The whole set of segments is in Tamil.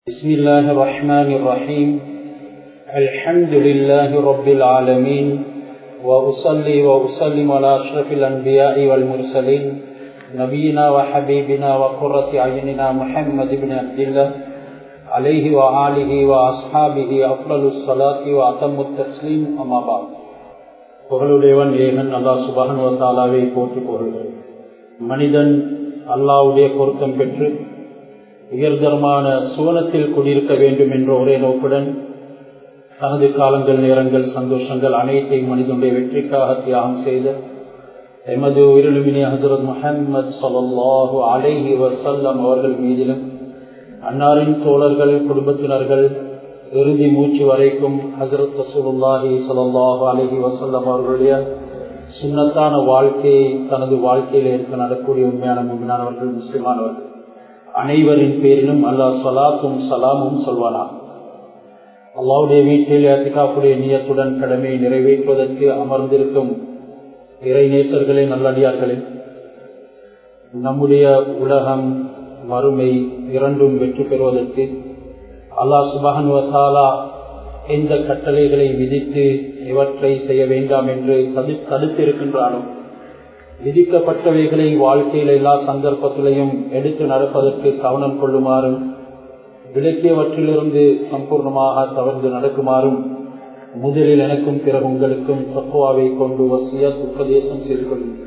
بسم الله الرحمن الرحيم الحمد لله رب العالمين وأصلي وأسلم على أشرف الأنبياء والمرسلين نبينا وحبيبنا وقرة عيننا محمد بن عبد الله عليه وآله وأصحابه أفضل الصلاة وأتم التسليم أما بعد புகழுடையவன் ஏகன் அல்லா சுபகனுவத்தாலாவை போற்றி புகழ்கிறேன் மனிதன் அல்லாவுடைய பொருத்தம் பெற்று உயர்தரமான சுவனத்தில் குடியிருக்க வேண்டும் என்ற ஒரே நோக்குடன் தனது காலங்கள் நேரங்கள் சந்தோஷங்கள் அனைத்தையும் மனிதனுடைய வெற்றிக்காக தியாகம் செய்த எமது உயிரிலுமினி ஹசரத் முஹம்மது சல்லாஹு அலைஹி வசல்லம் அவர்கள் மீதிலும் அன்னாரின் தோழர்கள் குடும்பத்தினர்கள் இறுதி மூச்சு வரைக்கும் ஹசரத் ரசூலுல்லாஹி சல்லாஹு அலஹி வசல்லம் அவர்களுடைய சுண்ணத்தான வாழ்க்கையை தனது வாழ்க்கையில் இருக்க நடக்கூடிய உண்மையான முன்னானவர்கள் முஸ்லிமானவர்கள் அனைவரின் பேரிலும் அல்லாஹ் சலாத்தும் சலாமும் சொல்வானா அல்லாவுடைய வீட்டில் அத்திகாப்புடைய நியத்துடன் கடமையை நிறைவேற்றுவதற்கு அமர்ந்திருக்கும் இறை நேசர்களே நல்லடியார்களே நம்முடைய உலகம் மறுமை இரண்டும் வெற்றி பெறுவதற்கு அல்லாஹ் சுபகனுவசாலா எந்த கட்டளைகளை விதித்து இவற்றை செய்ய வேண்டாம் என்று தடுத்திருக்கின்றானோ விதிக்கப்பட்டவைகளை வாழ்க்கையில் எல்லா சந்தர்ப்பத்திலையும் எடுத்து நடப்பதற்கு கவனம் கொள்ளுமாறும் விளக்கியவற்றிலிருந்து சம்பூர்ணமாக தவறு நடக்குமாறும் முதலில் எனக்கும் பிறகு உங்களுக்கும் தக்குவாவை கொண்டு வசிய உபதேசம் செய்து கொள்கின்றேன்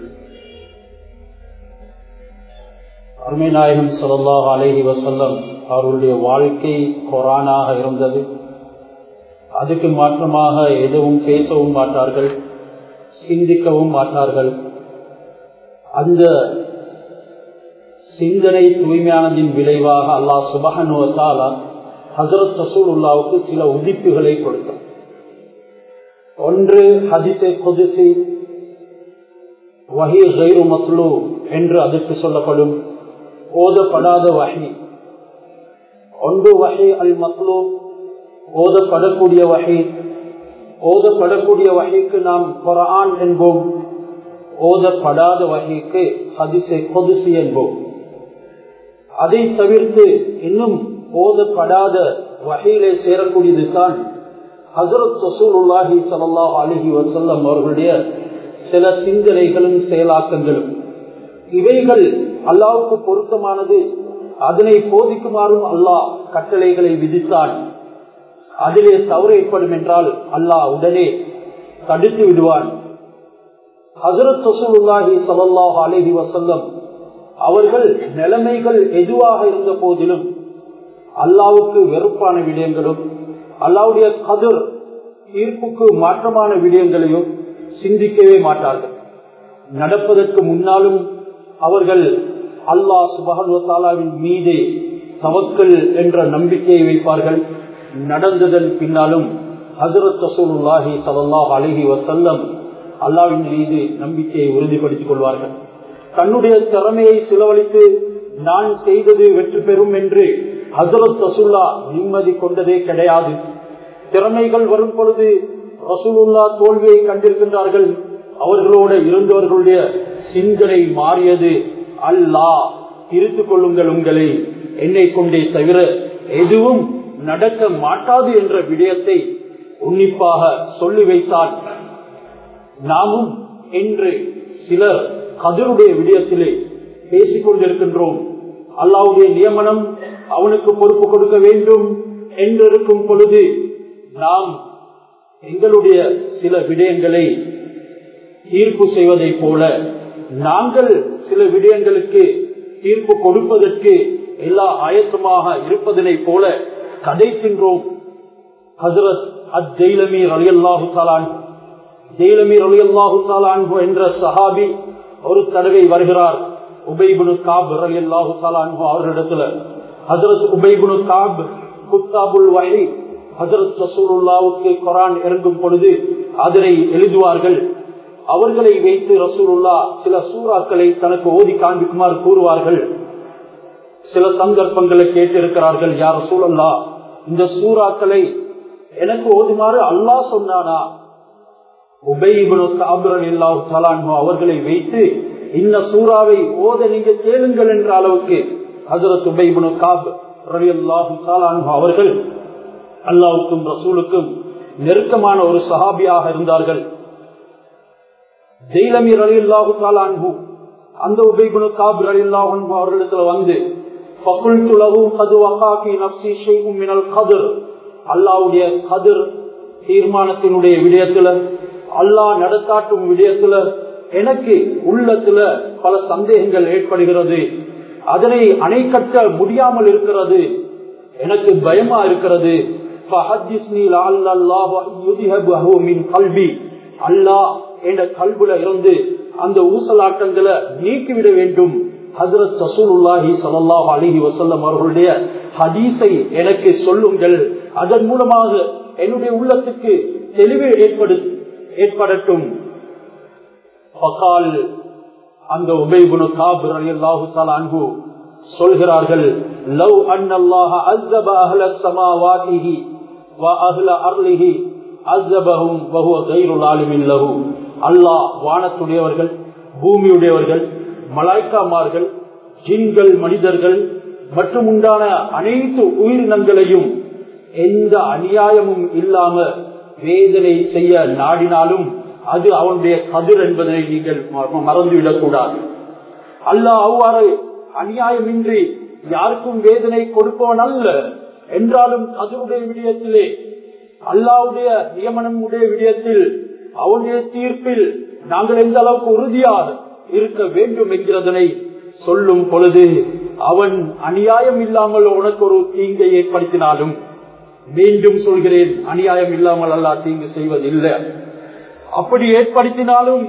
அருமைநாயகம் சொல்லல்லாஹ் அலேஹி வசல்லம் அவர்களுடைய வாழ்க்கை கொரானாக இருந்தது அதுக்கு மாற்றமாக எதுவும் பேசவும் மாட்டார்கள் சிந்திக்கவும் மாட்டார்கள் அந்த சிந்தனை தூய்மையானதின் விளைவாக அல்லாஹ் சுபகனுவத்தாலா ஹசரத் ரசூலுல்லாவுக்கு சில உதிப்புகளை கொடுத்தார் ஒன்று ஹதிசை கொதிசி வகி கைரு மத்லு என்று அதற்கு சொல்லப்படும் ஓதப்படாத வகை ஒன்று வகை அல் மத்லு ஓதப்படக்கூடிய வகை ஓதப்படக்கூடிய வகைக்கு நாம் குரான் என்போம் ஓதப்படாத வகைக்கு ஹதிசை கொதுசி என்போம் அதை தவிர்த்து இன்னும் ஓதப்படாத வகையிலே சேரக்கூடியது தான் ஹசரத் ரசூலுல்லாஹி சல்லா அலஹி வசல்லம் அவர்களுடைய சில சிந்தனைகளும் செயலாக்கங்களும் இவைகள் அல்லாவுக்கு பொருத்தமானது அதனை போதிக்குமாறும் அல்லாஹ் கட்டளைகளை விதித்தான் அதிலே தவறு ஏற்படும் என்றால் அல்லாஹ் உடனே தடுத்து விடுவான் ஹசரத் ரசூலுல்லாஹி சல்லாஹ் அலஹி வசல்லம் அவர்கள் நிலைமைகள் எதுவாக இருந்த போதிலும் அல்லாவுக்கு வெறுப்பான விடயங்களும் அல்லாவுடைய கதிர் தீர்ப்புக்கு மாற்றமான விடயங்களையும் சிந்திக்கவே மாட்டார்கள் நடப்பதற்கு முன்னாலும் அவர்கள் அல்லாஹ் சுபகனுவத்தாலாவின் மீதே தவக்கல் என்ற நம்பிக்கையை வைப்பார்கள் நடந்ததன் பின்னாலும் ஹசரத் ரசூலுல்லாஹி சல்லாஹ் அலஹி வசல்லம் அல்லாவின் மீது நம்பிக்கையை உறுதிப்படுத்திக் கொள்வார்கள் தன்னுடைய திறமையை செலவழித்து நான் செய்தது வெற்றி பெறும் என்று ஹசரத் ரசூல்லா நிம்மதி கொண்டதே கிடையாது திறமைகள் வரும் பொழுது ரசூலுல்லா தோல்வியை கண்டிருக்கின்றார்கள் அவர்களோடு இருந்தவர்களுடைய சிந்தனை மாறியது அல்லா திருத்து கொள்ளுங்கள் உங்களை என்னை கொண்டே தவிர எதுவும் நடக்க மாட்டாது என்ற விடயத்தை உன்னிப்பாக சொல்லி வைத்தால் நாமும் என்று சிலர் கதிருடைய விடயத்திலே பேசிக் கொண்டிருக்கின்றோம் அல்லாவுடைய நியமனம் அவனுக்கு பொறுப்பு கொடுக்க வேண்டும் என்றிருக்கும் பொழுது நாம் எங்களுடைய சில விடயங்களை தீர்ப்பு செய்வதை போல நாங்கள் சில விடயங்களுக்கு தீர்ப்பு கொடுப்பதற்கு எல்லா ஆயத்தமாக இருப்பதனை போல கதைக்கின்றோம் ஹசரத் அத் ஜெயிலமீர் அலியல்லாஹு தாலான் ஜெயிலமீர் அலியல்லாஹு தாலான் என்ற சஹாபி ஒரு தடவை வருகிறார் உபைபுனு காப் அலியல்லாஹு தாலான் அவர்களிடத்துல ஹசரத் உபைபுனு காப் குத்தாபுல் வகை ஹசரத் ரசூலுல்லாவுக்கு குரான் இறங்கும் பொழுது அதனை எழுதுவார்கள் அவர்களை வைத்து ரசூலுல்லா சில சூறாக்களை தனக்கு ஓதி காண்பிக்குமாறு கூறுவார்கள் சில சந்தர்ப்பங்களை கேட்டிருக்கிறார்கள் யார் சூழல்லா இந்த சூறாக்களை எனக்கு ஓதுமாறு அல்லா சொன்னானா அவர்களை வைத்து இந்த சூறாவை ஓத நீங்க கேளுங்கள் என்ற அளவுக்கு ஹசரத் உபைபுனு காப் அவர்கள் அல்லாவுக்கும் ரசூலுக்கும் நெருக்கமான ஒரு சஹாபியாக இருந்தார்கள் ஜெயிலமீர் அலி அல்லாஹு தாலான்ஹு அந்த உபைகுணு காபிர் அலி அல்லாஹன் அவர்களிடத்துல வந்து அல்லாவுடைய கதிர் தீர்மானத்தினுடைய விடயத்துல அல்லாஹ் நடத்தாட்டும் விடயத்துல எனக்கு உள்ளத்துல பல சந்தேகங்கள் ஏற்படுகிறது அதனை அணை கட்ட முடியாமல் இருக்கிறது எனக்கு பயமா இருக்கிறது அல்லாஹ் என்ற கல்வில இருந்து அந்த ஊசலாட்டங்களை நீக்கிவிட வேண்டும் ஹசரத் சசூலுல்லாஹி சல்லாஹ் அலிஹி வசல்லம் அவர்களுடைய ஹதீஸை எனக்கு சொல்லுங்கள் அதன் மூலமாக என்னுடைய உள்ளத்துக்கு தெளிவு ஏற்படு ஏற்படட்டும் பகால் அந்த உபைகுணு காபர் அலி அல்லாஹு அன்பு சொல்கிறார்கள் லவ் அன்னல்லாஹ அஸ்ஸப அஹ்ல ஸமாவாதிஹி வ அஹ்ல அர்லிஹி அஸ்ஸபஹும் வஹுவ கைருல் ஆலிமின் லஹு அல்லாஹ் வானத்துடையவர்கள் பூமியுடையவர்கள் மலாய்க்காமார்கள் ஜின்கள் மனிதர்கள் மற்றும் உண்டான அனைத்து உயிரினங்களையும் எந்த அநியாயமும் இல்லாம வேதனை செய்ய நாடினாலும் அது அவனுடைய கதிர் என்பதை நீங்கள் மறந்துவிடக் கூடாது அல்லாஹ் அவ்வாறு அநியாயமின்றி யாருக்கும் வேதனை கொடுப்பவன் அல்ல என்றாலும் கதிருடைய விடயத்திலே அல்லாவுடைய நியமனம் உடைய விடயத்தில் அவனுடைய தீர்ப்பில் நாங்கள் எந்த அளவுக்கு உறுதியாக இருக்க வேண்டும் என்கிறதனை சொல்லும் பொழுது அவன் அநியாயம் இல்லாமல் உனக்கு ஒரு தீங்கை ஏற்படுத்தினாலும் மீண்டும் சொல்கிறேன் அநியாயம் இல்லாமல் அல்லா தீங்கு செய்வதில்லை அப்படி ஏற்படுத்தினாலும்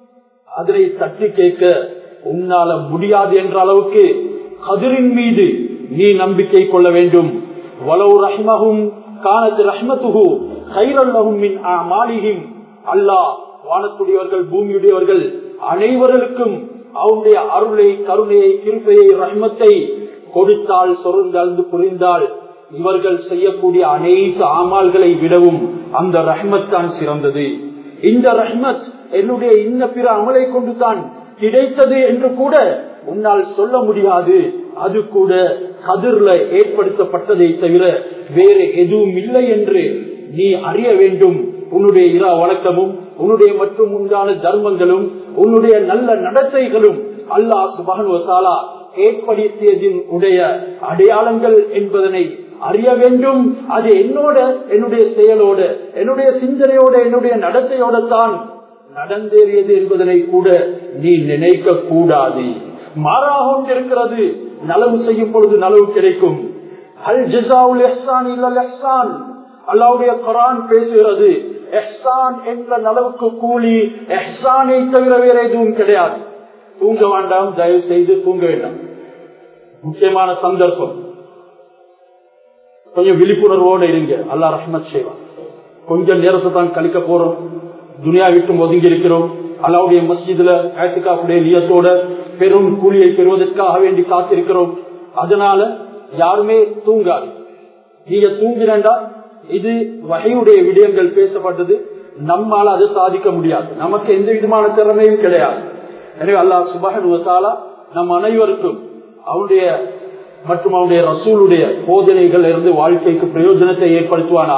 அதனை தட்டி கேட்க உன்னால முடியாது என்ற அளவுக்கு கதிரின் மீது நீ நம்பிக்கை கொள்ள வேண்டும் வளவு ரஹ்மகும் காணத்து ரஹ்மத்துகு கைரல்லகும் மின் மாளிகின் அல்லாஹ் வானத்துடையவர்கள் பூமியுடையவர்கள் அனைவர்களுக்கும் அவனுடைய அருளை கருணையை கிருப்பையை ரஹ்மத்தை கொடுத்தால் சொருந்தழ்ந்து புரிந்தால் இவர்கள் செய்யக்கூடிய அனைத்து ஆமால்களை விடவும் அந்த ரஹ்மத் தான் சிறந்தது இந்த ரஹ்மத் என்னுடைய இன்ன பிற அமலை கொண்டு தான் கிடைத்தது என்று கூட உன்னால் சொல்ல முடியாது அது கூட கதிர்ல ஏற்படுத்தப்பட்டதை தவிர வேறு எதுவும் இல்லை என்று நீ அறிய வேண்டும் உன்னுடைய இரா வழக்கமும் உன்னுடைய மற்றும் உண்டான தர்மங்களும் உன்னுடைய நல்ல நடத்தைகளும் அல்லாஹ் சுபானுவத்தாலா ஏற்படுத்தியதின் உடைய அடையாளங்கள் என்பதனை அறிய வேண்டும் அது என்னோட என்னுடைய செயலோட என்னுடைய சிந்தனையோட என்னுடைய நடத்தையோட தான் நடந்தேறியது என்பதனை கூட நீ நினைக்க கூடாது மாறாக கொண்டிருக்கிறது நலவு செய்யும் பொழுது நலவு கிடைக்கும் அல் ஜிசாவுல் எஹ்சான் இல்லல் எஹ்சான் அல்லாவுடைய குரான் பேசுகிறது எஹ்சான் என்ற நலவுக்கு கூலி எஹ்சானை தவிர வேற எதுவும் கிடையாது தூங்க வேண்டாம் தயவு செய்து தூங்க வேண்டாம் முக்கியமான சந்தர்ப்பம் கொஞ்சம் விழிப்புணர்வோடு இருங்க அல்லா ரஹ்மத் செய்வான் கொஞ்சம் நேரத்தை தான் கழிக்க போறோம் துனியா விட்டு ஒதுங்கி இருக்கிறோம் அல்லாவுடைய மஸ்ஜிதுல ஆட்டுக்காவுடைய நியத்தோட பெரும் கூலியை பெறுவதற்காக வேண்டி காத்திருக்கிறோம் அதனால யாருமே தூங்காது நீங்க தூங்கினா இது வகையுடைய விடயங்கள் பேசப்பட்டது நம்மால அதை சாதிக்க முடியாது நமக்கு எந்த விதமான திறமையும் கிடையாது எனவே அல்லாஹ் சுபகனுவத்தாலா நம் அனைவருக்கும் அவருடைய மற்றும் அவருடைய ரசூலுடைய போதனைகள் இருந்து வாழ்க்கைக்கு பிரயோஜனத்தை ஏற்படுத்துவானா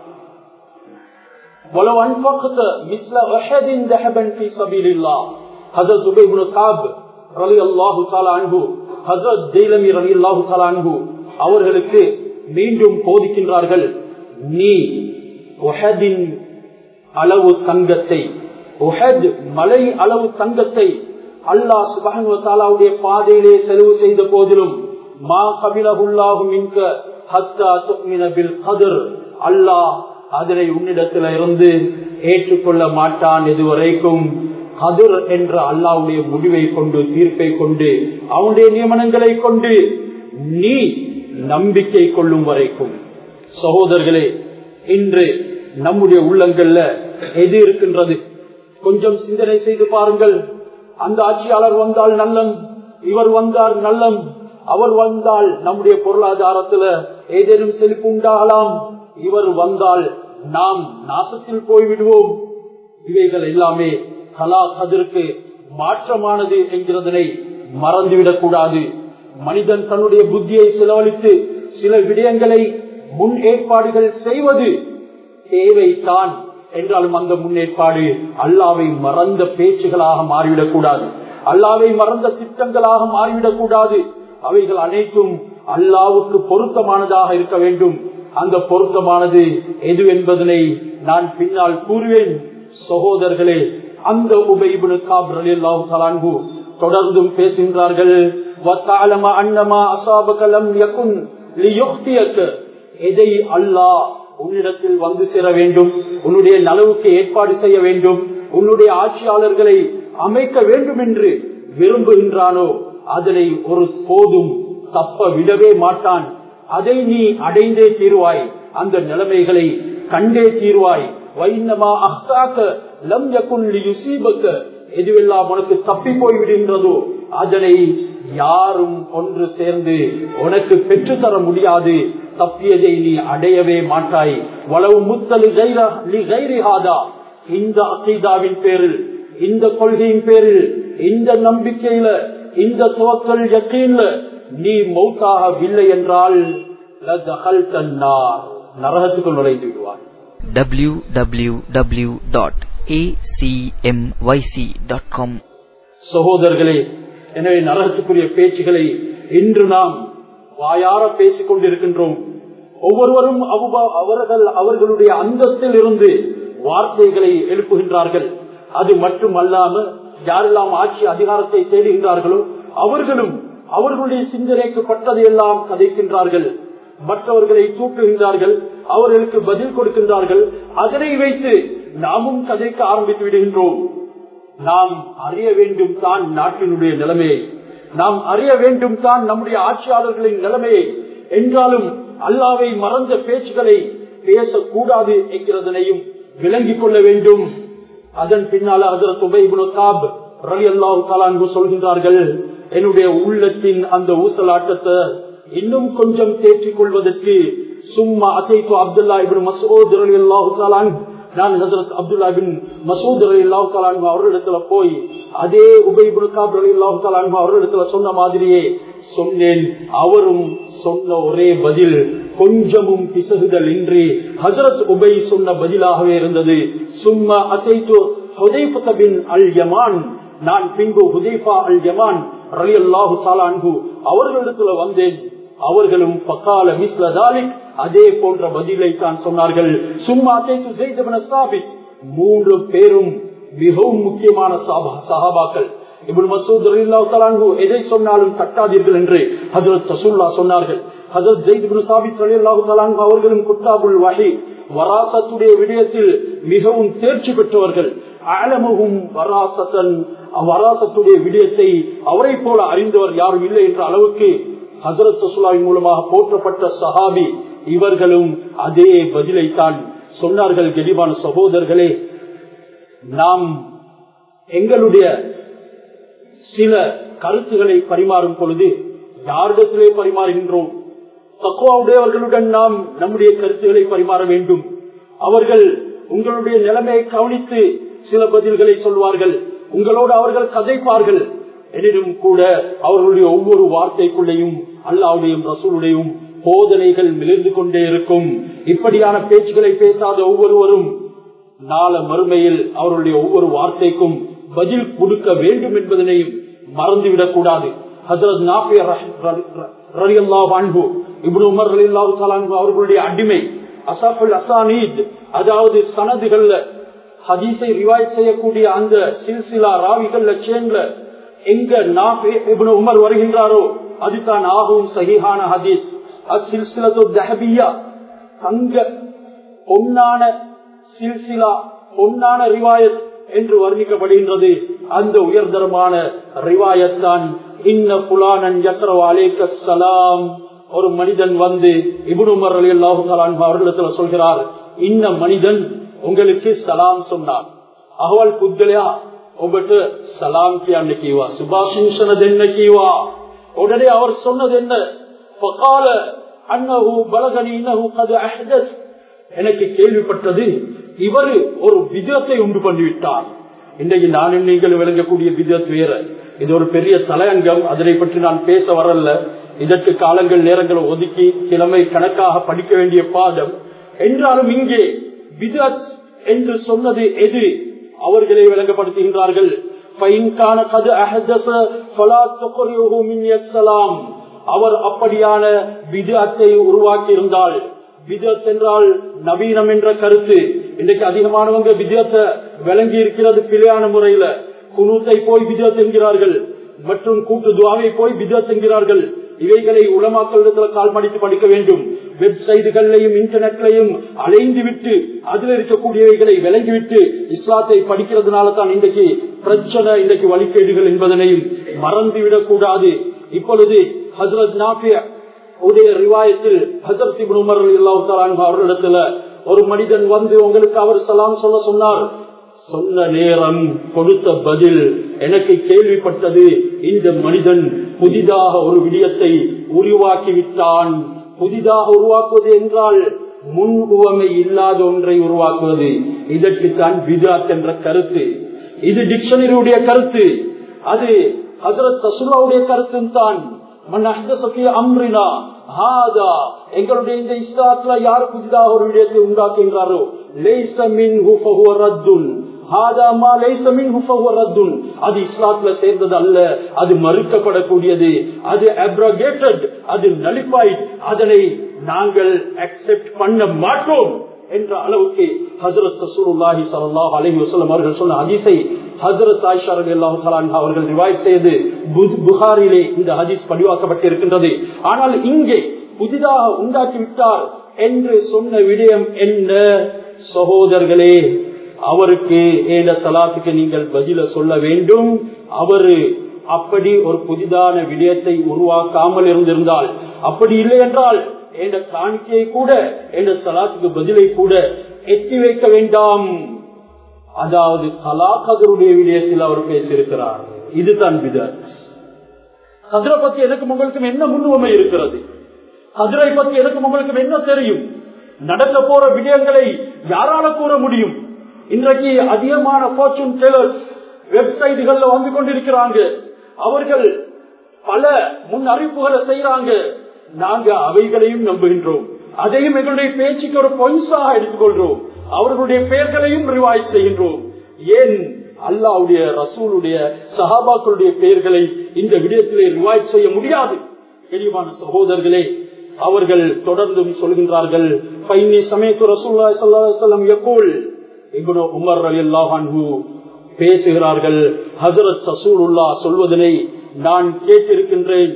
ولو أنفقت مثل أحد ذهبا في سبيل الله حضرت أبي بن كعب رضي الله تعالى عنه حضرت ஜெயிலமி ரவி அல்லாஹு அன்பு அவர்களுக்கு மீண்டும் போதிக்கின்றார்கள் நீ ஒஹதின் அளவு தங்கத்தை ஒஹத் மலை அளவு தங்கத்தை அல்லாஹ் சுபகனுடைய பாதையிலே செலவு செய்த போதிலும் மா கபிலகுல்லாஹு மின்க ஹத்தா துக்மின பில் கதிர் அல்லாஹ் அதனை உன்னிடத்துல இருந்து ஏற்றுக்கொள்ள மாட்டான் இதுவரைக்கும் கதிர் என்ற அல்லாவுடைய முடிவை கொண்டு தீர்ப்பை கொண்டு அவனுடைய நியமனங்களை கொண்டு நீ நம்பிக்கை கொள்ளும் வரைக்கும் சகோதரர்களே இன்று நம்முடைய உள்ளங்கள்ல எது இருக்கின்றது கொஞ்சம் சிந்தனை செய்து பாருங்கள் அந்த ஆட்சியாளர் வந்தால் நல்லம் இவர் வந்தார் நல்லம் அவர் வந்தால் நம்முடைய பொருளாதாரத்துல ஏதேனும் செழிப்பு உண்டாகலாம் இவர் வந்தால் நாம் நாசத்தில் போய்விடுவோம் இவைகள் எல்லாமே கலா கதிருக்கு மாற்றமானது என்கிறதனை மறந்துவிடக் கூடாது மனிதன் தன்னுடைய புத்தியை செலவழித்து சில விடயங்களை முன் ஏற்பாடுகள் செய்வது தேவைதான் என்றாலும் அந்த முன்னேற்பாடு அல்லாவை மறந்த பேச்சுகளாக மாறிவிடக் கூடாது அல்லாவை மறந்த திட்டங்களாக மாறிவிடக் கூடாது அவைகள் அனைத்தும் அல்லாவுக்கு பொருத்தமானதாக இருக்க வேண்டும் அந்த பொருத்தமானது எது என்பதனை நான் பின்னால் கூறுவேன் சகோதரர்களே அந்த உபைபுனு காப்ரலாங்கு தொடர்ந்தும் பேசுகின்றார்கள் எதை அல்லாஹ் உன்னிடத்தில் வந்து சேர வேண்டும் உன்னுடைய நலவுக்கு ஏற்பாடு செய்ய வேண்டும் உன்னுடைய ஆட்சியாளர்களை அமைக்க வேண்டும் என்று விரும்புகின்றானோ அதனை ஒரு போதும் தப்ப விடவே மாட்டான் அதை நீ அடைந்தே தீர்வாய் அந்த நிலைமைகளை கண்டே தீர்வாய் வைன்னமா அஹ்தாக்க லம் யகுல்லி யுசீபக்க எதுவெல்லாம் உனக்கு தப்பி போய் விடுகின்றதோ அதனை யாரும் ஒன்று சேர்ந்து உனக்கு பெற்றுத்தர முடியாது தப்பியதை நீ அடையவே மாட்டாய் வளவு முத்தலி கைரிஹாதா இந்த அசீதாவின் பேரில் இந்த கொள்கையின் பேரில் இந்த நம்பிக்கையில இந்த துவக்கல் யக்கீன்ல நீ மௌத்தாகவில்லை என்றால் நரகத்துக்குள் நுழைந்து விடுவார் www.acmyc.com சகோதரர்களே எனவே நரகத்துக்குரிய பேச்சுகளை இன்று நாம் வாயார பேசிக் கொண்டிருக்கின்றோம் ஒவ்வொருவரும் அவ்வ- அவர்கள் அவர்களுடைய அந்தத்தில் இருந்து வார்த்தைகளை எழுப்புகின்றார்கள் அது மட்டும் அல்லாம யாரெல்லாம் ஆட்சி அதிகாரத்தை தேடுகின்றார்களோ அவர்களும் அவர்களுடைய சிந்தனைக்கு பட்டதையெல்லாம் கதைக்கின்றார்கள் மற்றவர்களை தூக்குகின்றார்கள் அவர்களுக்கு பதில் கொடுக்கின்றார்கள் அதனை வைத்து நாமும் கதைக்க ஆரம்பித்து விடுகின்றோம் நாம் அறிய வேண்டும் தான் நாட்டினுடைய நிலைமையை நாம் அறிய வேண்டும் தான் நம்முடைய ஆட்சியாளர்களின் நிலைமையை என்றாலும் அல்லாவை மறந்த பேச்சுகளை பேசக்கூடாது என்கிறதனையும் விளங்கிக் கொள்ள வேண்டும் அதன் பின்னால அதற்கு உபைபுனு ரலி அல்லாஹு சொல்கின்றார்கள் என்னுடைய உள்ளத்தின் அந்த ஊசலாட்டத்தை இன்னும் கொஞ்சம் தேற்றிக் கொள்வதற்கு சும்மா அசைத்து அப்துல்லா இபின் மசூத் ரலி அல்லாஹு நான் ஹசரத் அப்துல்லா பின் மசூத் அலி அல்லாஹு தலான்மா அவர்களிடத்துல போய் அதே உபைபுல் காப் அலி அல்லாஹு தலான்மா அவர்களிடத்துல சொன்ன மாதிரியே சொன்னேன் அவரும் சொன்ன ஒரே பதில் கொஞ்சமும் பிசகுதல் இன்றி ஹசரத் உபை சொன்ன பதிலாகவே இருந்தது சும்மா அசைத்து ஹுதைஃபத பின் அல் யமான் நான் பின்பு ஹுதைஃபா அல் யமான் ரலி அல்லாஹு தாலான்கு அவர்களிடத்துல வந்தேன் அவர்களும் பக்கால மிஸ்லதாலிக் அதே போன்ற பதிலை தான் சொன்னார்கள் சும்மா அசைத்து ஜெய்தபன சாபித் மூன்று பேரும் மிகவும் முக்கியமான சஹாபா- சஹாபாக்கள் இப்னு மசூத் ரலியல்லாஹு தஆலா அன்ஹு எதை சொன்னாலும் தட்டாதீர்கள் என்று ஹஜரத் ரசூல்லா சொன்னார்கள் ஹஜரத் ஜெயித் இப்னு சாபித் ரலியல்லாஹு தஆலா அன்ஹு அவர்களும் குத்தாபுல் வஹி வராசத்துடைய விடயத்தில் மிகவும் தேர்ச்சி பெற்றவர்கள் அலமுகும் வராசத்தன் வராசத்துடைய விடயத்தை அவரை போல அறிந்தவர் யாரும் இல்லை என்ற அளவுக்கு ஹசரத் ரசூலாவின் மூலமாக போற்றப்பட்ட சஹாபி இவர்களும் அதே பதிலைத்தான் சொன்னார்கள் கெடிவான சகோதரர்களே நாம் எங்களுடைய சில கருத்துக்களை பரிமாறும் பொழுது யாரிடத்திலே பரிமாறுகின்றோம் தக்குவாவுடையவர்களுடன் நாம் நம்முடைய கருத்துக்களை பரிமாற வேண்டும் அவர்கள் உங்களுடைய நிலைமையை கவனித்து சில பதில்களை சொல்வார்கள் உங்களோடு அவர்கள் கதைப்பார்கள் எனினும் கூட அவர்களுடைய ஒவ்வொரு வார்த்தைக்குள்ளேயும் அல்லாவுடையும் ரசூலுடையும் போதனைகள் மிளிர்ந்து கொண்டே இருக்கும் இப்படியான பேச்சுகளை பேசாத ஒவ்வொருவரும் நாள மறுமையில் அவருடைய ஒவ்வொரு வார்த்தைக்கும் பதில் கொடுக்க வேண்டும் என்பதனையும் மறந்துவிடக் கூடாது ஹசரத் நாபியர் அன்பு இப்னு உமர் ரலியல்லாஹு தஆலா அன்ஹு அவர்களுடைய அடிமை அசாஃபுல் அசானீத் அதாவது சனதுகள்ல ஹதீஸை ரிவாய் செய்யக்கூடிய அந்த சில்சிலா ராவிகள்ல சேர்ந்த எங்க நாபி இப்னு உமர் வருகின்றாரோ அதுதான் ஆகும் சஹீஹான ஹதீஸ் அசில்சிலத்து தஹபியா தங்க பொன்னான சில்சிலா பொன்னான ரிவாயத் என்று வர்ணிக்கப்படுகின்றது அந்த உயர்தரமான ரிவாயத் தான் இன்ன புலானன் யக்ரவ அலேக்க சலாம் ஒரு மனிதன் வந்து இபுன் உமர் அலி அல்லாஹு அவர்களிடத்துல சொல்கிறார் இன்ன மனிதன் உங்களுக்கு சலாம் சொன்னார் அகவல் புத்தலையா உங்கள்கிட்ட சலாம் கியான்னு கீவா சுபாஷின் சொன்னது என்ன கீவா உடனே அவர் சொன்னது என்ன பகால அன்னஹு பலகனி இன்னஹு கது அஹ்தஸ் எனக்கு கேள்விப்பட்டது இவர் ஒரு விதத்தை உண்டு பண்ணிவிட்டார் இன்றைக்கு நானும் நீங்கள் விளங்கக்கூடிய விதத் வேற இது ஒரு பெரிய தலையங்கம் அதனை பற்றி நான் பேச வரல இதற்கு காலங்கள் நேரங்கள் ஒதுக்கி கிழமை கணக்காக படிக்க வேண்டிய பாடம் என்றாலும் இங்கே விதத் என்று சொன்னது எது அவர்களே விளங்கப்படுத்துகின்றார்கள் அவர் அப்படியான விதத்தை உருவாக்கி இருந்தால் விதத் என்றால் நவீனம் என்ற கருத்து இன்றைக்கு அதிகமானவங்க விதத்தை விளங்கி இருக்கிறது பிழையான முறையில குனூத்தை போய் விதத் என்கிறார்கள் மற்றும் கூட்டு துவாவை போய் விதத் என்கிறார்கள் இவைகளை உலமாக்களிடத்துல கால் மடித்து படிக்க வேண்டும் வெப்சைட்டுகளையும் இன்டர்நெட்லையும் அலைந்து விட்டு அதில் இருக்கக்கூடியவைகளை விளங்கிவிட்டு இஸ்லாத்தை படிக்கிறதுனால தான் இன்றைக்கு பிரச்சனை இன்றைக்கு வழிகேடுகள் என்பதனையும் மறந்துவிடக் கூடாது இப்பொழுது ஹசரத் நாபிய உடைய ரிவாயத்தில் ஹசரத் இப்னு உமர் ரலியல்லாஹு அவர்களிடத்துல ஒரு மனிதன் வந்து உங்களுக்கு அவர் சலாம் சொல்ல சொன்னார் சொன்ன நேரம் கொடுத்த பதில் எனக்கு கேள்விப்பட்டது இந்த மனிதன் புதிதாக ஒரு விடயத்தை உருவாக்கி விட்டான் புதிதாக உருவாக்குவது என்றால் முன் உவமை இல்லாத ஒன்றை உருவாக்குவது இதற்குத்தான் விதாத் என்ற கருத்து இது டிக்ஷனரியுடைய கருத்து அது ஹசரத் தசுல்லாவுடைய கருத்தும் தான் அம்ரினா ஹாதா எங்களுடைய இந்த இஸ்லாத்துல யார் புதிதாக ஒரு விடயத்தை உண்டாக்குகின்றாரோ அது இஸ்லாத்துல சேர்ந்தது அல்ல அது மறுக்கப்படக்கூடியது அது அப்ரகேட்டட் அது நலிஃபைட் அதனை நாங்கள் அக்செப்ட் பண்ண மாட்டோம் என்ற அளவுக்கு ஹசரத் சசூருல்லாஹி சல்லாஹ் அலஹி வசலம் அவர்கள் சொன்ன ஹதீஸை ஹசரத் ஆயிஷா ரவி அல்லாஹு அவர்கள் ரிவாய் செய்து புகாரிலே இந்த ஹதீஸ் பதிவாக்கப்பட்டிருக்கின்றது ஆனால் இங்கே புதிதாக உண்டாக்கி விட்டார் என்று சொன்ன விடயம் என்ன சகோதரர்களே அவருக்கு ஏன சலாத்துக்கு நீங்கள் பதில சொல்ல வேண்டும் அவரு அப்படி ஒரு புதிதான விடயத்தை உருவாக்காமல் இருந்திருந்தால் அப்படி இல்லை என்றால் என்ற காணிக்கையை கூட என்ற சலாத்துக்கு பதிலை கூட எட்டி வைக்க வேண்டாம் அதாவது கலாக்கதருடைய விடயத்தில் அவர் பேசியிருக்கிறார் இதுதான் விதத் கதிரை பத்தி எனக்கு உங்களுக்கும் என்ன முன்னுரிமை இருக்கிறது கதிரை பத்தி எனக்கு உங்களுக்கும் என்ன தெரியும் நடக்க போற விடயங்களை யாரால கூற முடியும் இன்றைக்கு அதிகமான போர்ச்சூன் டெலர்ஸ் வெப்சைட்டுகள்ல வந்து கொண்டிருக்கிறாங்க அவர்கள் பல முன் அறிவிப்புகளை செய்யறாங்க நாங்க அவைகளையும் நம்புகின்றோம் அதையும் எங்களுடைய பேச்சுக்கு ஒரு பொய்ஸாக எடுத்துக்கொள்றோம் அவர்களுடைய பெயர்களையும் ரிவாய்ஸ் செய்கின்றோம் ஏன் அல்லாவுடைய ரசூலுடைய சஹாபாக்களுடைய பெயர்களை இந்த விடயத்திலே ரிவாய்ட் செய்ய முடியாது தெளிவான சகோதரர்களே அவர்கள் தொடர்ந்தும் சொல்கின்றார்கள் பைனி சமயத்து ரசூல்லா சல்லாஹம் எப்போல் இப்னு உமர் அலி அல்லாஹு பேசுகிறார்கள் ஹசரத் ரசூலுல்லா சொல்வதனை நான் கேட்டிருக்கின்றேன்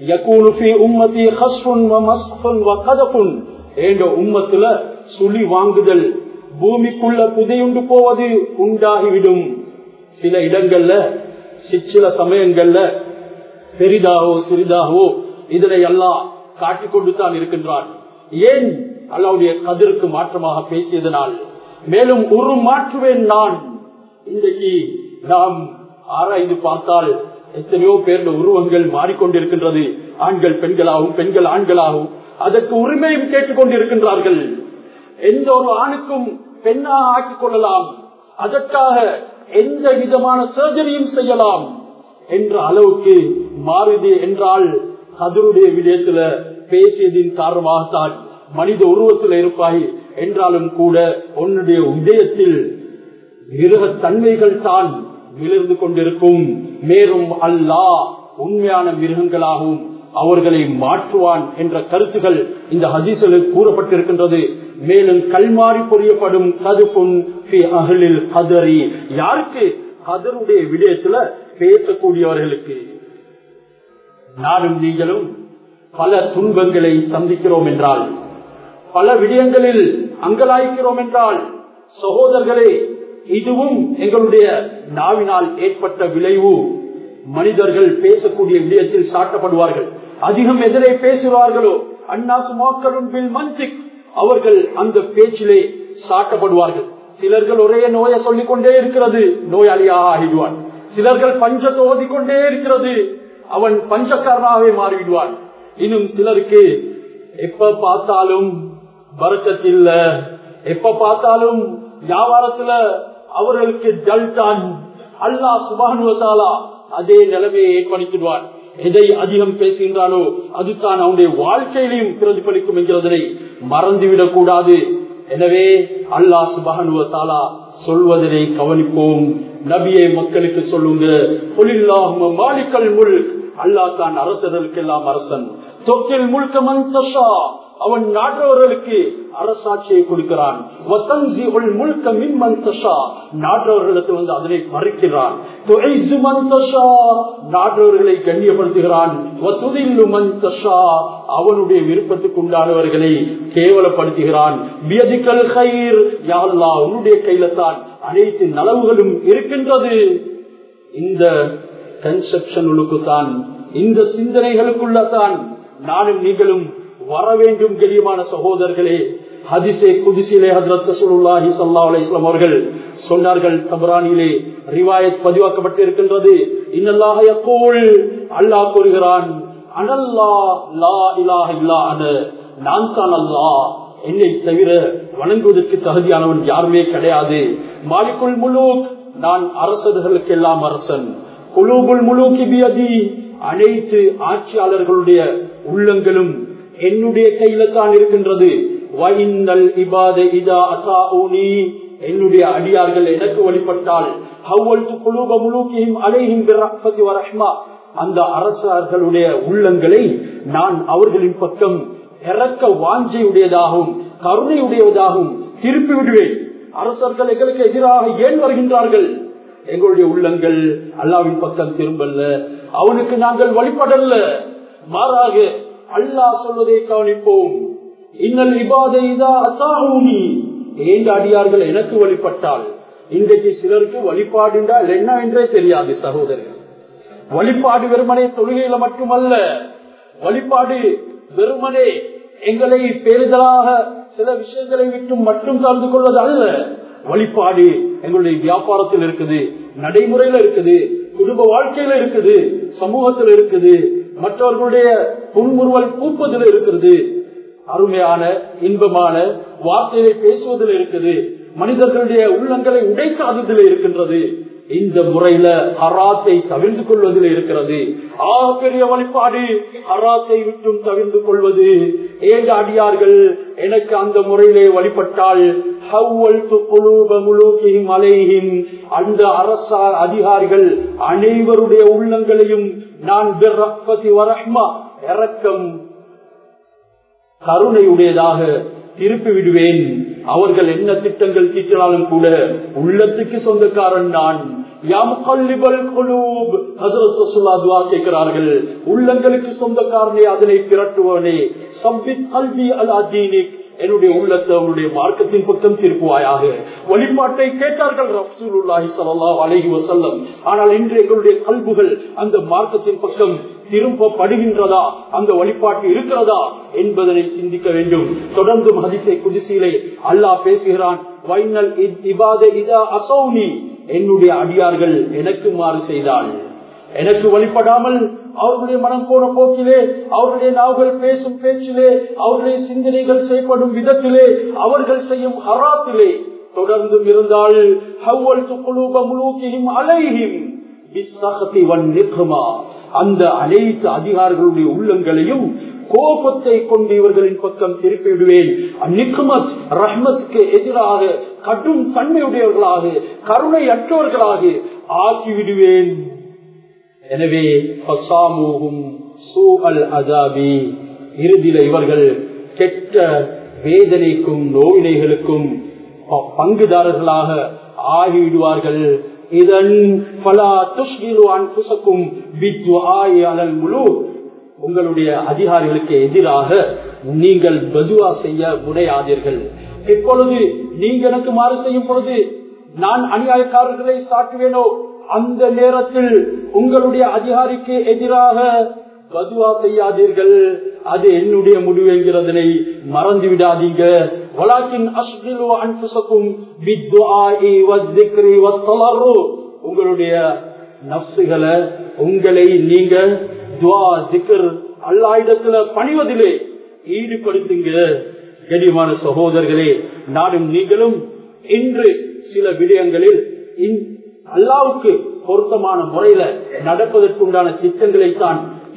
உம்மத்துல சுழி வாங்குதல் பூமிக்குள்ள புதையுண்டு போவது உண்டாகிவிடும் சில இடங்கள்ல சில சமயங்கள்ல பெரிதாகவோ சிறிதாகவோ இதனை எல்லாம் காட்டிக்கொண்டு தான் இருக்கின்றான் ஏன் அல்லாவுடைய கதிருக்கு மாற்றமாக பேசியதனால் மேலும் ஒரு மாற்றுவேன் நான் இன்றைக்கு நாம் ஆராய்ந்து பார்த்தால் எத்தனையோ பேருடைய உருவங்கள் மாறிக்கொண்டிருக்கின்றது ஆண்கள் பெண்களாகவும் பெண்கள் ஆண்களாகவும் அதற்கு உரிமையும் கேட்டுக்கொண்டிருக்கின்றார்கள் எந்த ஒரு ஆணுக்கும் பெண்ணாக ஆக்கிக் கொள்ளலாம் அதற்காக எந்த விதமான சர்ஜரியும் செய்யலாம் என்ற அளவுக்கு மாறுது என்றால் கதருடைய விடயத்துல பேசியதின் காரணமாகத்தான் மனித உருவத்தில் இருப்பாய் என்றாலும் கூட உன்னுடைய உதயத்தில் மிருக தன்மைகள் தான் விழுந்து கொண்டிருக்கும் மேலும் அல்லாஹ் உண்மையான மிருகங்களாகவும் அவர்களை மாற்றுவான் என்ற கருத்துகள் இந்த ஹதீசலில் கூறப்பட்டிருக்கின்றது மேலும் கல்மாறி பொறியப்படும் கதுப்புன் அகலில் கதறி யாருக்கு கதருடைய விடயத்துல பேசக்கூடியவர்களுக்கு நானும் நீங்களும் பல துன்பங்களை சந்திக்கிறோம் என்றால் பல விடயங்களில் அங்கலாய்க்கிறோம் என்றால் சகோதரர்களே இதுவும் எங்களுடைய நாவினால் ஏற்பட்ட விளைவு மனிதர்கள் பேசக்கூடிய விடயத்தில் சாட்டப்படுவார்கள் அதிகம் எதிரே பேசுவார்களோ அண்ணாசு மாக்களும் பில் மன்சிக் அவர்கள் அந்த பேச்சிலே சாட்டப்படுவார்கள் சிலர்கள் ஒரே நோயை சொல்லிக் கொண்டே இருக்கிறது நோயாளியாக ஆகிடுவான் சிலர்கள் பஞ்சத்தை ஓதிக்கொண்டே இருக்கிறது அவன் பஞ்சக்காரனாகவே மாறிவிடுவான் இன்னும் சிலருக்கு எப்ப பார்த்தாலும் வருத்தத்தில் எப்ப பார்த்தாலும் வியாபாரத்துல அவர்களுக்கு ஜல்தான் அல்லா சுபானுவத்தாலா அதே நிலைமையை ஏற்படுத்திடுவான் எதை அதிகம் பேசுகின்றானோ அதுதான் அவனுடைய வாழ்க்கையிலையும் பிரதிபலிக்கும் என்கிறதனை மறந்துவிடக் கூடாது எனவே அல்லாஹ் சுபஹனுவ தாலா சொல்வதனை கவனிப்போம் நபியை மக்களுக்கு சொல்லுங்க பொலில்லாஹும மாலிக்கல் முல் அல்லாஹ் தான் அரசர்களுக்கெல்லாம் அரசன் தொக்கில் முழுக்க மந்தஷா அவன் நாட்டவர்களுக்கு அரசாட்சியை கொடுக்கிறான் முழுக்க மின் மந்தஷா நாட்டவர்களுக்கு வந்து அதனை மறுக்கிறான் நாட்டவர்களை கண்ணியப்படுத்துகிறான் அவனுடைய விருப்பத்துக்கு உண்டானவர்களை கேவலப்படுத்துகிறான் உன்னுடைய கையில தான் அனைத்து நலவுகளும் இருக்கின்றது இந்த கன்செப்ஷனுக்கு தான் இந்த சிந்தனைகளுக்குள்ளதான் நானும் நீங்களும் வர வேண்டும் கெளியமான சகோதரர்களே ஹதிசே குதிசிலே ஹசரத் சுல்லாஹி சல்லா அலிஸ்லாம் அவர்கள் சொன்னார்கள் தபரானிலே ரிவாயத் பதிவாக்கப்பட்டிருக்கின்றது இன்னல்லாக எப்போல் அல்லாஹ் கூறுகிறான் அனல்லா லா இலாஹ இல்லா அன நான் தான் அல்லா என்னை தவிர வணங்குவதற்கு தகுதியானவன் யாருமே கிடையாது மாலிக்குள் முழு நான் அரசர்களுக்கு எல்லாம் அரசன் குலூபுல் முழு கிபியதி அனைத்து ஆட்சியாளர்களுடைய உள்ளங்களும் என்னுடைய கையில தான் இருக்கின்றது என்னுடைய அடியார்கள் எனக்கு வழிபட்டால் அந்த அரசர்களுடைய உள்ளங்களை நான் அவர்களின் பக்கம் இறக்க வாஞ்சையுடையதாகவும் கருணையுடையதாகவும் திருப்பி விடுவேன் அரசர்கள் எங்களுக்கு எதிராக ஏன் வருகின்றார்கள் எங்களுடைய உள்ளங்கள் அல்லாவின் பக்கம் திரும்பல்ல அவனுக்கு நாங்கள் வழிபடல்ல மாறாக அல்லாஹ் சொல்வதை கவனிப்போம் இன்னல் இபாதைதா அசாஹூனி ஏண்ட அடியார்கள் எனக்கு வழிபட்டால் இன்றைக்கு சிலருக்கு வழிபாடு என்றால் என்ன என்றே தெரியாது சகோதரர்கள் வழிபாடு வெறுமனே தொழுகையில மட்டுமல்ல வழிபாடு வெறுமனே எங்களை பெரிதலாக சில விஷயங்களை விட்டு மட்டும் கலந்து கொள்வது அல்ல வழிபாடு எங்களுடைய வியாபாரத்தில் இருக்குது நடைமுறையில இருக்குது குடும்ப வாழ்க்கையில இருக்குது சமூகத்தில் இருக்குது மற்றவர்களுடைய புன்முறுவல் கூப்பதில் இருக்கிறது அருமையான இன்பமான வார்த்தையை பேசுவதில் இருக்குது மனிதர்களுடைய உள்ளங்களை உடைக்காததில் இருக்கின்றது இந்த முறையில ஹராத்தை தவிர்த்து கொள்வதில் இருக்கிறது ஆக பெரிய வழிபாடு ஹராத்தை விட்டும் தவிர்த்து கொள்வது ஏக அடியார்கள் எனக்கு அந்த முறையிலே வழிபட்டால் அந்த அரச அதிகாரிகள் அனைவருடைய உள்ளங்களையும் நான் இறக்கம் கருணையுடையதாக திருப்பி விடுவேன் அவர்கள் என்ன திட்டங்கள் தீட்டினாலும் கூட உள்ளத்துக்கு சொந்தக்காரன் நான் கேட்கிறார்கள் உள்ளங்களுக்கு சொந்தக்காரனே அதனை திரட்டுவனே சம்பித் கல்வி அல் அதீனிக் என்னுடைய உள்ளத்தை அவனுடைய மார்க்கத்தின் பக்கம் திருப்புவாயாக வழிபாட்டை கேட்டார்கள் ரசூலுல்லாஹி ஸல்லல்லாஹு அலைஹி வஸல்லம் ஆனால் இன்று எங்களுடைய கல்புகள் அந்த மார்க்கத்தின் பக்கம் திரும்பப்படுகின்றதா அந்த வழிபாட்டு இருக்கிறதா என்பதனை சிந்திக்க வேண்டும் தொடர்ந்து ஹதிசை குதிசியிலே அல்லாஹ் பேசுகிறான் வைனல் இபாத இதா அசௌனி என்னுடைய அடியார்கள் எனக்கு மாறு செய்தாள் எனக்கு வழிபடாமல் அவர்களுடைய மனம் போன போக்கிலே அவருடைய நாவுகள் பேசும் பேச்சிலே அவருடைய சிந்தனைகள் செய்யப்படும் விதத்திலே அவர்கள் செய்யும் ஹராத்திலே தொடர்ந்தும் இருந்தால் அலைஹிம் அந்த அனைத்து அதிகாரிகளுடைய உள்ளங்களையும் கோபத்தை கொண்டு இவர்களின் பக்கம் திருப்பி விடுவேன் நிக்குமத் ரஹ்மத்துக்கு எதிராக கடும் தன்மையுடையவர்களாக கருணை அற்றவர்களாக ஆக்கி விடுவேன் எனவே அதாபி இறுதியில இவர்கள் கெட்ட வேதனைக்கும் நோயினைகளுக்கும் பங்குதாரர்களாக ஆகிவிடுவார்கள் இதன் பல துஷ்கிருக்கும் முழு உங்களுடைய அதிகாரிகளுக்கு எதிராக நீங்கள் பதுவா செய்ய முனையாதீர்கள் எப்பொழுது நீங்க எனக்கு மாறு செய்யும் பொழுது நான் அநியாயக்காரர்களை சாட்டுவேனோ அந்த நேரத்தில் உங்களுடைய அதிகாரிக்கு எதிராக பதுவா செய்யாதீர்கள் அது என்னுடைய முடிவு என்கிறதனை மறந்து விடாதீங்க வலாக்கின் அஸ்கிலு அன்புசக்கும் உங்களுடைய நப்சுகளை உங்களை நீங்க துவா திக்கர் அல்லா இடத்துல பணிவதிலே ஈடுபடுத்துங்க கனிமான சகோதரர்களே நானும் நீங்களும் இன்று சில விடயங்களில் அல்லாவுக்கு பொருத்தமான முறையில நடப்பதற்குண்டான திட்டங்களை தான்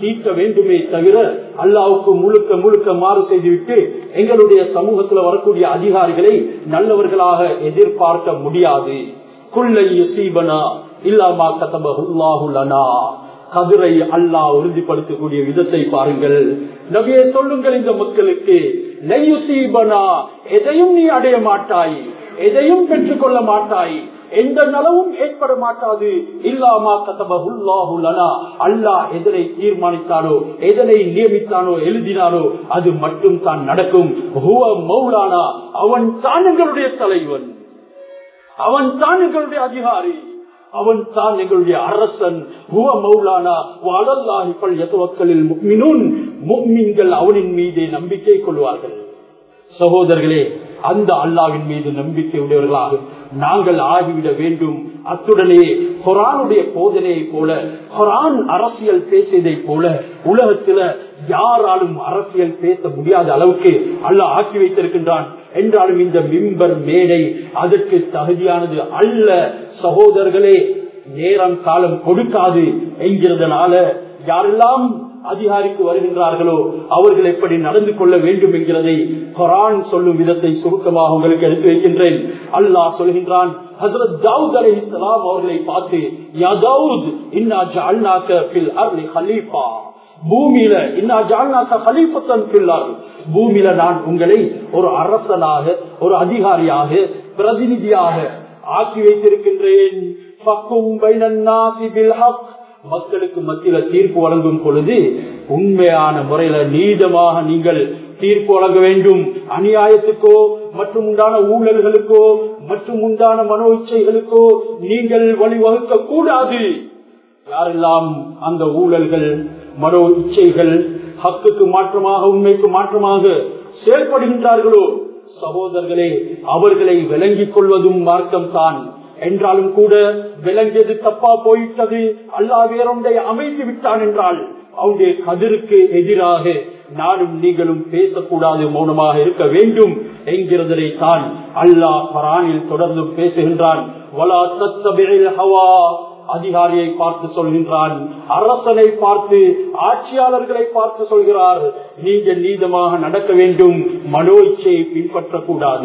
தீர்க்க வேண்டுமே தவிர அல்லாவுக்கு முழுக்க முழுக்க மாறு செய்துவிட்டு எங்களுடைய சமூகத்தில் வரக்கூடிய அதிகாரிகளை நல்லவர்களாக எதிர்பார்க்க முடியாது குள்ளை யுசீபனா இல்லாமா கதபுல்லாஹுலனா கதிரை அல்லாஹ் உறுதிப்படுத்தக்கூடிய விதத்தை பாருங்கள் நபியை சொல்லுங்கள் இந்த மக்களுக்கு நெய்யுசீபனா எதையும் நீ அடைய மாட்டாய் எதையும் பெற்றுக் கொள்ள மாட்டாய் எந்த நலவும் ஏற்பட மாட்டாது இல்லாமா கதபுல்லாஹுலனா அல்லாஹ் எதனை தீர்மானித்தானோ எதனை நியமித்தானோ எழுதினானோ அது மட்டும் தான் நடக்கும் மௌலானா அவன் தான் எங்களுடைய தலைவன் அவன் தான் எங்களுடைய அதிகாரி அவன் தான் எங்களுடைய அரசன் மௌலானா வளல்லாஹிப்பல் எத்தவக்களில் முக்மீன்கள் அவனின் மீதே நம்பிக்கை கொள்வார்கள் சகோதரர்களே அந்த அல்லாவின் மீது நம்பிக்கை உடையவர்களாக நாங்கள் ஆகிவிட வேண்டும் அத்துடனே குரானுடைய போதனையை போல குரான் அரசியல் பேசியதை போல உலகத்துல யாராலும் அரசியல் பேச முடியாத அளவுக்கு அல்லாஹ் ஆக்கி வைத்திருக்கின்றான் என்றாலும் இந்த மிம்பர் மேடை அதற்கு தகுதியானது அல்ல சகோதரர்களே நேரம் காலம் கொடுக்காது என்கிறதுனால யாரெல்லாம் அதிகாரிக்கு வருகின்றார்களோ அவர்கள் எப்படி நடந்து கொள்ள வேண்டும் என்கிறதை குரான் சொல்லும் விதத்தை சுருக்கமாக உங்களுக்கு எடுத்து வைக்கின்றேன் அல்லாஹ் சொல்கின்றான் ஹசரத் தாவூத் அலி இஸ்லாம் அவர்களை பார்த்து யாதாவூத் இன்னா ஜால்நாக்க பில் அர்லி ஹலீஃபா பூமியில இன்னா ஜால்நாக்க ஹலீஃபத்தன் பில்லார் பூமியில நான் உங்களை ஒரு அரசனாக ஒரு அதிகாரியாக பிரதிநிதியாக ஆக்கி வைத்திருக்கின்றேன் மக்களுக்கு மத்தியில தீர்ப்பு வழங்கும் பொழுது உண்மையான முறையில நீதமாக நீங்கள் தீர்ப்பு வழங்க வேண்டும் அநியாயத்துக்கோ மற்றும் உண்டான ஊழல்களுக்கோ மற்றும் உண்டான மனோ இச்சைகளுக்கோ நீங்கள் வழிவகுக்க கூடாது யாரெல்லாம் அந்த ஊழல்கள் மனோ இச்சைகள் ஹக்குக்கு மாற்றமாக உண்மைக்கு மாற்றமாக செயல்படுகின்றார்களோ சகோதரர்களே அவர்களை விளங்கிக் கொள்வதும் மார்க்கம் தான் என்றாலும் கூட விளங்கியது தப்பா போயிட்டது அல்லா வேறொன்றை அமைத்து விட்டான் என்றால் அவனுடைய கதிருக்கு எதிராக நானும் நீங்களும் பேசக்கூடாது மௌனமாக இருக்க வேண்டும் என்கிறதை தான் அல்லாஹ் பரானில் தொடர்ந்து பேசுகின்றான் வலா தத்தபிழில் ஹவா அதிகாரியை பார்த்து சொல்கின்றான் அரசனை பார்த்து ஆட்சியாளர்களை பார்த்து சொல்கிறார் நீங்க நீதமாக நடக்க வேண்டும் மனோ இச்சையை பின்பற்றக்கூடாது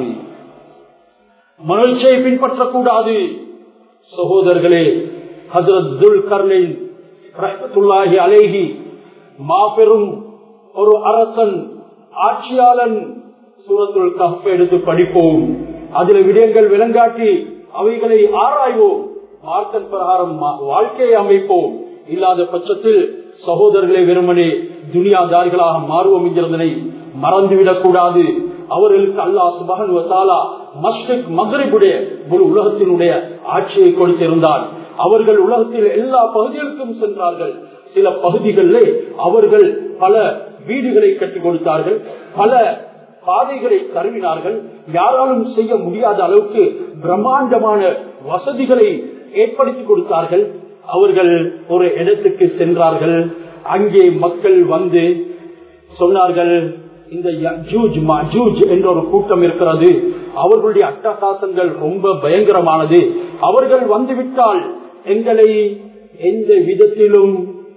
மனோச்சையை பின்பற்றக்கூடாது சகோதரர்களே ஹசரத் துல் கர்லின் ரஹத்துல்லாஹி அலேஹி மாபெரும் ஒரு அரசன் ஆட்சியாளன் சூரத்துல் கஃப் எடுத்து படிப்போம் அதில் விடயங்கள் விளங்காட்டி அவைகளை ஆராய்வோம் மார்க்கன் பிரகாரம் வாழ்க்கையை அமைப்போம் இல்லாத பட்சத்தில் சகோதரர்களை வெறுமனே துனியாதாரிகளாக மாறுவோம் என்கிறதனை மறந்துவிடக் கூடாது அவர்களுக்கு அல்லாஹ் சுபகன் வசாலா மஸ்டிக் மகரிபுடைய ஒரு உலகத்தினுடைய ஆட்சியை கொடுத்திருந்தார் அவர்கள் உலகத்தில் எல்லா பகுதிகளுக்கும் சென்றார்கள் சில பகுதிகளில் அவர்கள் பல வீடுகளை கட்டி கொடுத்தார்கள் பல பாதைகளை கருவினார்கள் யாராலும் செய்ய முடியாத அளவுக்கு பிரம்மாண்டமான வசதிகளை ஏற்படுத்தி கொடுத்தார்கள் அவர்கள் ஒரு இடத்துக்கு சென்றார்கள் அங்கே மக்கள் வந்து சொன்னார்கள் இந்த யஜூஜ் மஜூஜ் என்ற ஒரு கூட்டம் இருக்கிறது அவர்களுடைய அட்டகாசங்கள் ரொம்ப பயங்கரமானது அவர்கள் வந்துவிட்டால் எங்களை எந்த விதத்திலும்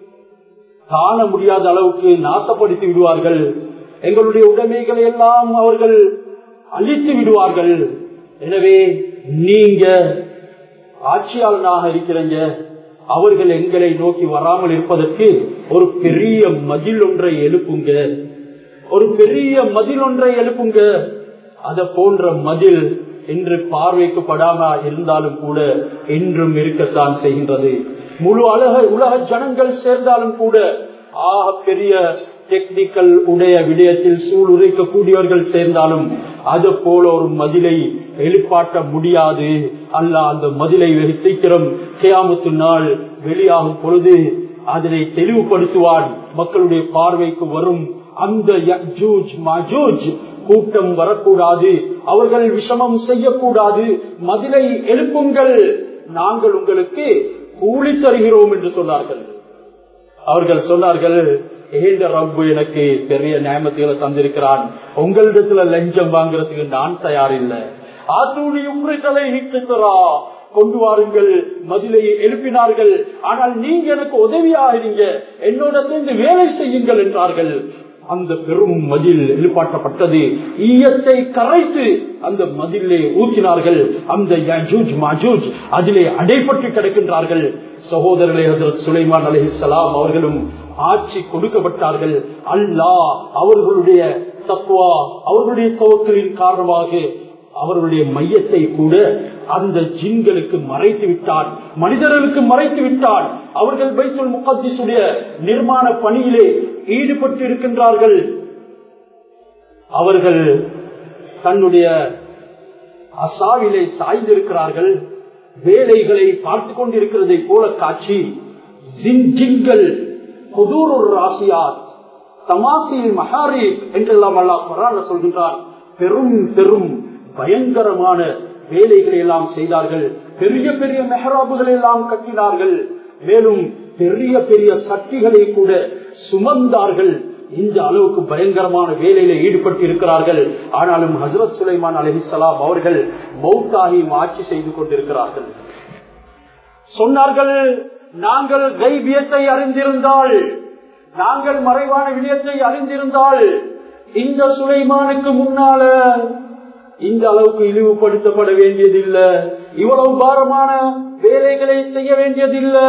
காண முடியாத அளவுக்கு நாசப்படுத்தி விடுவார்கள் எங்களுடைய உடைமைகளை எல்லாம் அவர்கள் அழித்து விடுவார்கள் எனவே நீங்க ஆட்சியாளனாக இருக்கிறீங்க அவர்கள் எங்களை நோக்கி வராமல் இருப்பதற்கு ஒரு பெரிய மதில் ஒன்றை எழுப்புங்க ஒரு பெரிய மதில் ஒன்றை எழுப்புங்க அத போன்ற மதில் என்று பார்வைக்கு படாம இருந்தாலும் கூட என்றும் இருக்கத்தான் செய்கின்றது முழு அழக உலக ஜனங்கள் சேர்ந்தாலும் கூட ஆக பெரிய டெக்னிக்கல் உடைய விடயத்தில் சூழ் உரைக்கக்கூடியவர்கள் சேர்ந்தாலும் அது போல ஒரு மதிலை எழுப்பாட்ட முடியாது அல்ல அந்த மதிலை வெகு சீக்கிரம் கேயாமத்து நாள் வெளியாகும் பொழுது அதனை தெளிவுபடுத்துவான் மக்களுடைய பார்வைக்கு வரும் அந்த கூட்டம் வரக்கூடாது அவர்கள் விஷமம் செய்யக்கூடாது மதிலை எழுப்புங்கள் நாங்கள் உங்களுக்கு கூலி தருகிறோம் என்று சொன்னார்கள் அவர்கள் சொன்னார்கள் ஏந்த ரப்பு எனக்கு பெரிய நியமத்திகளை தந்திருக்கிறான் உங்களிடத்துல லஞ்சம் வாங்குறதுக்கு நான் தயார் இல்லை கொண்டு வாருங்கள் மதிலையை எழுப்பினார்கள் ஆனால் நீங்க எனக்கு உதவியாக இருங்க என்னோட சேர்ந்து வேலை செய்யுங்கள் என்றார்கள் அந்த பெரும் மதில் எழுப்பாட்டப்பட்டது ஈயத்தை கரைத்து அந்த மதிலே ஊற்றினார்கள் அந்த யஜூஜ் மஜூஜ் அதிலே அடைப்பட்டு கிடக்கின்றார்கள் சகோதரர்களே ஹசரத் சுலைமான் அலிஹலாம் அவர்களும் ஆட்சி கொடுக்கப்பட்டார்கள் அல்லாஹ் அவர்களுடைய தக்குவா அவர்களுடைய துவக்கலின் காரணமாக அவர்களுடைய மையத்தை கூட அந்த ஜின்களுக்கு மறைத்து விட்டான் மனிதர்களுக்கு மறைத்து விட்டான் அவர்கள் பைத்துல் முகத்திசுடைய நிர்மாண பணியிலே ஈடுபட்டு இருக்கின்றார்கள் அவர்கள் தன்னுடைய அசாவிலே சாய்ந்திருக்கிறார்கள் வேலைகளை பார்த்து கொண்டிருக்கிறதை போல காட்சி ஜின்கள் புதூர் ராசியார் தமாசில் மகாரி என்றெல்லாம் அல்லாஹ் குரான் சொல்கின்றான் பெரும் பெரும் பயங்கரமான வேலைகளை எல்லாம் செய்தார்கள் பெரிய பெரிய மெஹராபுகளை எல்லாம் கட்டினார்கள் மேலும் பெரிய பெரிய சக்திகளை கூட சுமந்தார்கள் இந்த அளவுக்கு பயங்கரமான வேலையில ஈடுபட்டு இருக்கிறார்கள் ஆனாலும் ஹசரத் சுலைமான் அலஹிசலாம் அவர்கள் மௌத்தாகி ஆட்சி செய்து கொண்டிருக்கிறார்கள் சொன்னார்கள் நாங்கள் கைவியத்தை அறிந்திருந்தால் நாங்கள் மறைவான விடயத்தை அறிந்திருந்தால் இந்த சுலைமானுக்கு முன்னால இந்த அளவுக்கு இழிவுபடுத்தப்பட வேண்டியதில்லை இவ்வளவு பாரமான வேலைகளை செய்ய வேண்டியதில்லை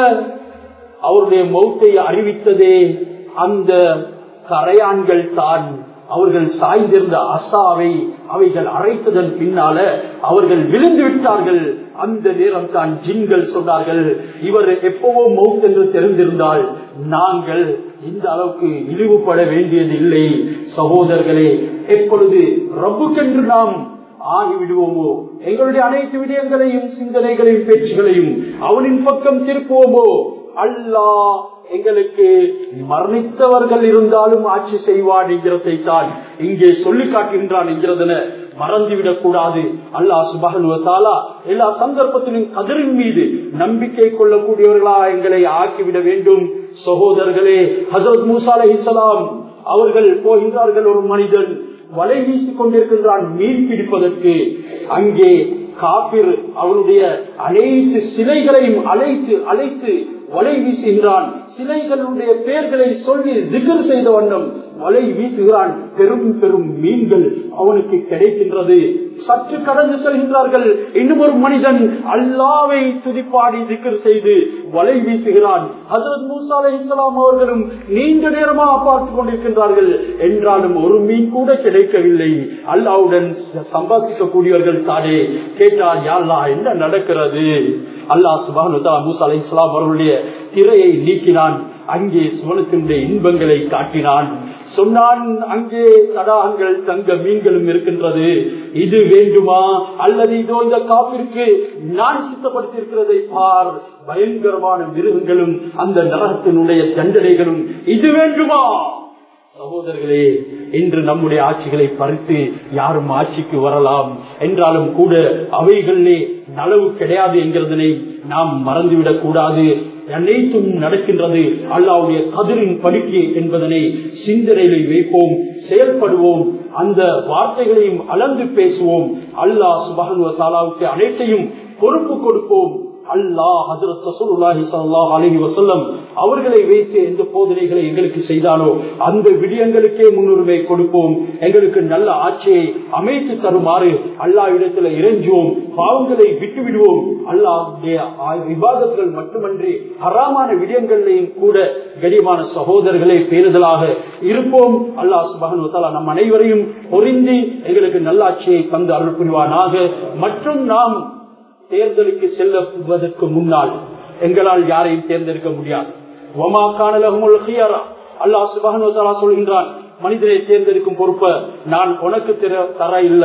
அவருடைய மௌத்தை அறிவித்ததே அந்த கரையான்கள் தான் அவர்கள் சாய்ந்திருந்த அசாவை அவைகள் அரைத்ததன் பின்னால அவர்கள் விழுந்து விட்டார்கள் அந்த நேரம் தான் ஜின்கள் சொன்னார்கள் இவர் எப்பவோ மவுத் என்று தெரிந்திருந்தால் நாங்கள் இந்த அளவுக்கு இழிவுபட வேண்டியது இல்லை சகோதரர்களே எப்பொழுது ரப்புக்கென்று நாம் ஆகிவிடுவோமோ எங்களுடைய அனைத்து விடயங்களையும் சிந்தனைகளையும் பேச்சுகளையும் அவனின் பக்கம் திருப்புவோமோ அல்லாஹ் எங்களுக்கு மரணித்தவர்கள் இருந்தாலும் ஆட்சி செய்வான் என்கிறதை தான் இங்கே சொல்லி காட்டுகின்றான் என்கிறதன மறந்துவிடக் கூடாது அல்லாஹ் சுபகனுவத்தாலா எல்லா சந்தர்ப்பத்திலும் கதிரின் மீது நம்பிக்கை கொள்ளக்கூடியவர்களா எங்களை ஆக்கிவிட வேண்டும் சகோதரர்களே ஹசரத் மூசா அலைஹிஸ்ஸலாம் அவர்கள் போகின்றார்கள் ஒரு மனிதன் வலை வீசிக் கொண்டிருக்கின்றான் மீன் பிடிப்பதற்கு அங்கே காபிர் அவனுடைய அனைத்து சிலைகளையும் அழைத்து அழைத்து வலை வீசுகின்றான் சிலைகளுடைய பெயர்களை சொல்லி திகர் செய்த வண்ணம் வலை வீசுகிறான் பெரும் பெரும் மீன்கள் அவனுக்கு கிடைக்கின்றது சற்று கடந்து செல்கின்றார்கள் இன்னும் ஒரு மனிதன் அல்லாவை துதிப்பாடி திக்கர் செய்து வலை வீசுகிறான் ஹசரத் மூசா அலை இஸ்லாம் அவர்களும் நீண்ட நேரமாக பார்த்துக் கொண்டிருக்கின்றார்கள் என்றாலும் ஒரு மீன் கூட கிடைக்கவில்லை அல்லாவுடன் சம்பாதிக்கக்கூடியவர்கள் தானே கேட்டார் யாழ்லா என்ன நடக்கிறது அல்லாஹ் சுபானு மூசா அலை இஸ்லாம் அவர்களுடைய திரையை நீக்கினான் அங்கே சுவனத்தினுடைய இன்பங்களை காட்டினான் சொன்னான் அங்கே தடாகங்கள் தங்க மீன்களும் இருக்கின்றது இது வேண்டுமா அல்லது இதோ இந்த காப்பிற்கு நான் சித்தப்படுத்தியிருக்கிறதை பார் பயங்கரமான மிருகங்களும் அந்த நரகத்தினுடைய தண்டனைகளும் இது வேண்டுமா சகோதரர்களே இன்று நம்முடைய ஆட்சிகளை பறித்து யாரும் ஆட்சிக்கு வரலாம் என்றாலும் கூட அவைகளிலே நலவு கிடையாது என்கிறதனை நாம் மறந்துவிடக் கூடாது அனைத்தும் நடக்கின்றது அல்லாவுடைய கதிரின் படிக்கு என்பதனை சிந்தனையில் வைப்போம் செயல்படுவோம் அந்த வார்த்தைகளையும் அளந்து பேசுவோம் அல்லாஹ் சுபகனுவ தாலாவுக்கு அனைத்தையும் பொறுப்பு கொடுப்போம் அல்லாஹ் ஹசரத் ரசூலுல்லாஹி ஸல்லல்லாஹு அலைஹி வஸல்லம் அவர்களை வைத்து எந்த போதனைகளை எங்களுக்கு செய்தாலோ அந்த விடயங்களுக்கே முன்னுரிமை கொடுப்போம் எங்களுக்கு நல்ல ஆட்சியை அமைத்து தருமாறு அல்லாஹ் இடத்துல இறைஞ்சுவோம் பாவங்களை விட்டு விடுவோம் அல்லாஹ்வுடைய விவாதங்கள் மட்டுமன்றி ஹராமான விடயங்களையும் கூட கடியமான சகோதரர்களே பேருதலாக இருப்போம் அல்லாஹ் சுபஹன் நம் அனைவரையும் பொருந்தி எங்களுக்கு நல்லாட்சியை தந்து அருள் புரிவானாக மற்றும் நாம் தேர்தலுக்கு செல்லுவதற்கு முன்னால் எங்களால் யாரையும் தேர்ந்தெடுக்க முடியாது ஒமா காணலகமுல் அல்லாஹ் சுபஹன் சொல்கின்றான் மனிதனை தேர்ந்தெடுக்கும் பொறுப்பை நான் உனக்கு தர இல்ல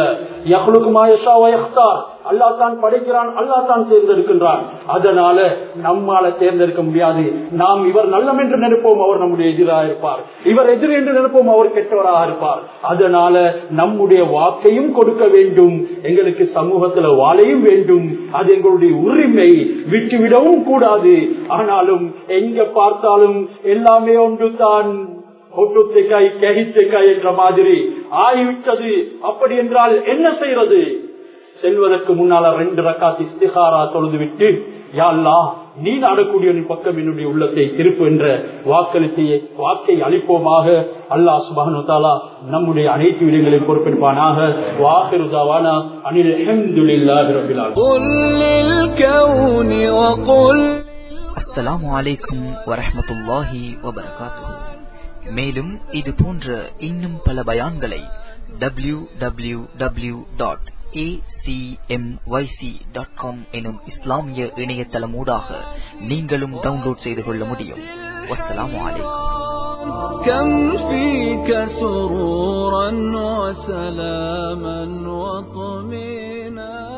அல்லா தான் படைக்கிறான் அல்லா தான் தேர்ந்தெடுக்கின்றான் அதனால நம்மால தேர்ந்தெடுக்க முடியாது நாம் இவர் நல்லம் என்று நினைப்போம் அவர் நம்முடைய எதிராக இருப்பார் இவர் எதிர் என்று நினைப்போம் அவர் கெட்டவராக இருப்பார் அதனால நம்முடைய வாக்கையும் கொடுக்க வேண்டும் எங்களுக்கு சமூகத்துல வாழையும் வேண்டும் அது எங்களுடைய உரிமை விட்டுவிடவும் கூடாது ஆனாலும் எங்க பார்த்தாலும் எல்லாமே ஒன்று தான் ஒட்டுத்தைக்காய் ககித்தைக்காய் என்ற மாதிரி ஆகிவிட்டது அப்படி என்றால் என்ன செய்யறது செல்வதற்கு முன்னால ரெண்டு ரக்காத் இஸ்திகாரா தொழுது விட்டு யா அல்லாஹ் நீ நாடக்கூடிய பக்கம் என்னுடைய உள்ளத்தை திருப்பு என்ற வாக்களித்து வாக்கை அளிப்போமாக அல்லாஹ் சுபானு தாலா நம்முடைய அனைத்து விடங்களையும் பொறுப்பெடுப்பானாக வாக்கிருதாவானா அனில் அஹமதுல்லாஹி ரபில் ஆலமீன் قل للكون وقل அஸ்ஸலாமு அலைக்கும் வரஹ்மத்துல்லாஹி வபரகாத்துஹு மேலும் இது போன்ற இன்னும் பல பயான்களை டபிள்யூ டபிள்யூ டபிள்யூ டாட் எனும் இஸ்லாமிய இணையதளமூடாக நீங்களும் டவுன்லோட் செய்து கொள்ள முடியும் வஸ்ஸலாமு அலைக்கும் كم فيك سرورا وسلاما وطمينا